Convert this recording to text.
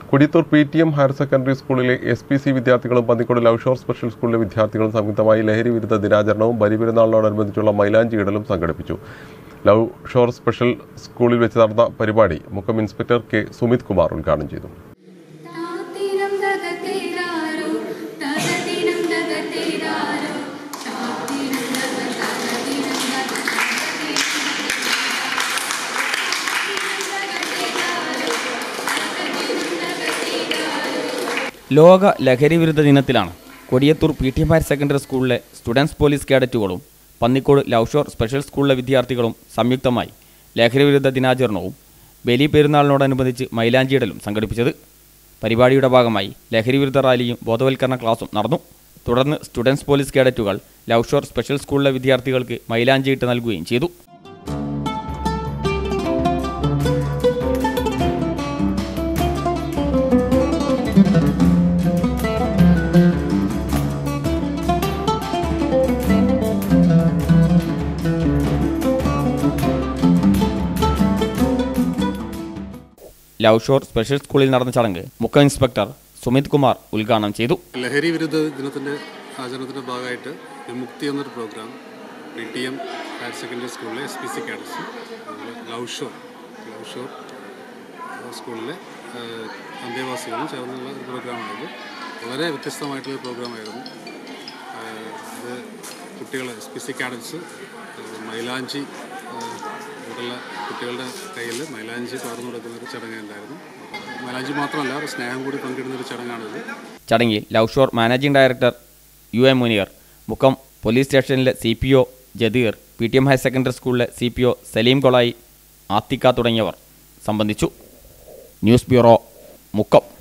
Kudiyathur P T M higher secondary സ്കൂളിലെ S P C വിദ്യാർത്ഥികളും Pannikode love shore special സ്കൂളിലെ വിദ്യാർത്ഥികളും സംയുക്തമായി ലഹരി വിരുദ്ധ ദിനാചരണവും ബലിപെരുന്നാളിനോടനുബന്ധിച്ചുള്ള മൈലാഞ്ചി ഇടലും സംഘടിപ്പിച്ചു ലവ് ഷോർ സ്പെഷ്യൽ സ്കൂളിൽ വെച്ച് നടന്ന പരിപാടി മുഖം ഇൻസ്പെക്ടർ കെ സുമിത് കുമാർ ഉദ്ഘാടനം ചെയ്തു താത്തിനം തകതേരാരോ തകതിനം തകതേരാരോ താത്തിനം തകതകതിനം ലോക ലഹരി വിരുദ്ധ ദിനത്തിലാണ് Kodiyathur P T M higher secondary സ്കൂളിലെ സ്റ്റുഡൻസ് പോലീസ് കേഡറ്റുകളും പന്നിക്കോട് ലവ് ഷോർ സ്പെഷ്യൽ സ്കൂളിലെ വിദ്യാർത്ഥികളും സംയുക്തമായി ലഹരി വിരുദ്ധ ദിനാചരണവും ബലി പെരുന്നാളിനോടനുബന്ധിച്ച് മൈലാഞ്ചിയിടലും സംഘടിപ്പിച്ചത് പരിപാടിയുടെ ഭാഗമായി ലഹരി വിരുദ്ധ റാലിയും ബോധവൽക്കരണ ക്ലാസും നടന്നു തുടർന്ന് സ്റ്റുഡൻസ് പോലീസ് കേഡറ്റുകൾ ലവ് ഷോർ സ്പെഷ്യൽ സ്കൂളിലെ വിദ്യാർത്ഥികൾക്ക് മൈലാഞ്ചിയിട്ട് നൽകുകയും ചെയ്തു ലവ് ഷോർ സ്പെഷ്യൽ സ്കൂളിൽ നടന്ന ചടങ്ങ് മുഖ്യ ഇൻസ്പെക്ടർ സുമിത് കുമാർ ഉദ്ഘാടനം ചെയ്തു ലഹരി വിരുദ്ധ ദിനത്തിൻ്റെ ആചരണത്തിൻ്റെ ഭാഗമായിട്ട് വിമുക്തി എന്നൊരു program P T M higher secondary സ്കൂളിലെ എസ് പി സി കാഡറ്റ്സും അതുപോലെ ലവ് ഷോ ലവ് ഷോ സ്കൂളിലെ ഏഹ്, അന്തേവാസികളും ചേർന്നുള്ള ഒരു പ്രോഗ്രാമാണിത് വളരെ വ്യത്യസ്തമായിട്ടുള്ള പ്രോഗ്രാമായിരുന്നു ഏഹ്, ഇത് കുട്ടികൾ എസ് പി സി കാഡറ്റ്സ് മൈലാഞ്ചി ഏഹ്, ഇവിടെയുള്ള കുട്ടികളുടെ കയ്യിൽ മൈലാഞ്ചി പകർന്നു കൊടുക്കുന്ന ഒരു ചടങ്ങ് ഉണ്ടായിരുന്നു മൈലാഞ്ചി മാത്രമല്ല ഒരു സ്നേഹം കൂടി പങ്കിടുന്ന ഒരു ചടങ്ങാണിത് ചടങ്ങിൽ love shore managing director U A Muneer Mukkam police സ്റ്റേഷനിലെ C P O Jadeer P T M higher secondary സ്കൂളിലെ C P O Saleem Kolayi Athikka തുടങ്ങിയവർ സംബന്ധിച്ചു ന്യൂസ് ബ്യൂറോ മുക്കം